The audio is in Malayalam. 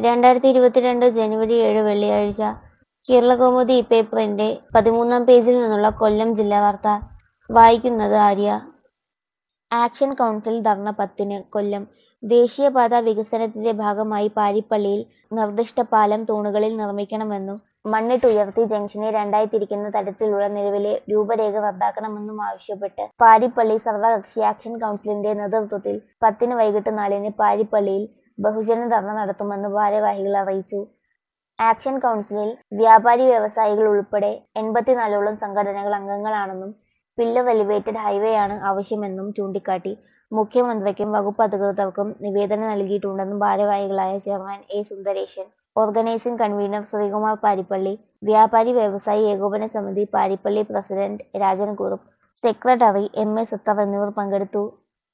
രണ്ടായിരത്തി ഇരുപത്തിരണ്ട് ജനുവരി ഏഴ് വെള്ളിയാഴ്ച കേരളകൗമുദി പേപ്പറിന്റെ പതിമൂന്നാം പേജിൽ നിന്നുള്ള കൊല്ലം ജില്ലാ വാർത്ത വായിക്കുന്നത് ആര്യ ആക്ഷൻ കൗൺസിൽ ധർണ പത്തിന് കൊല്ലം ദേശീയപാത വികസനത്തിന്റെ ഭാഗമായി പാരിപ്പള്ളിയിൽ നിർദ്ദിഷ്ട പാലം തൂണുകളിൽ നിർമ്മിക്കണമെന്നും മണ്ണിട്ടുയർത്തി ജംഗ്ഷനെ രണ്ടായി തിരിക്കുന്ന തരത്തിലുള്ള നിലവിലെ രൂപരേഖ റദ്ദാക്കണമെന്നും ആവശ്യപ്പെട്ട് പാരിപ്പള്ളി സർവകക്ഷി ആക്ഷൻ കൗൺസിലിന്റെ നേതൃത്വത്തിൽ പത്തിന് വൈകിട്ട് നാലിന് പാരിപ്പള്ളിയിൽ ബഹുജന ധർണ നടത്തുമെന്ന് ഭാരവാഹികൾ അറിയിച്ചു ആക്ഷൻ കൗൺസിലിൽ വ്യാപാരി വ്യവസായികൾ ഉൾപ്പെടെ എൺപത്തിനാലോളം സംഘടനകൾ അംഗങ്ങളാണെന്നും പില്ലർ എലിവേറ്റഡ് ഹൈവേയാണ് ആവശ്യമെന്നും ചൂണ്ടിക്കാട്ടി മുഖ്യമന്ത്രിക്കും വകുപ്പ് അധികൃതർക്കും നിവേദനം നൽകിയിട്ടുണ്ടെന്നും ഭാരവാഹികളായ chairman A Sundaresan organising convener Sreekumar Parippally വ്യാപാരി വ്യവസായി ഏകോപന സമിതി Parippally president Rajan Kurup secretary M A Sathar എന്നിവർ പങ്കെടുത്തു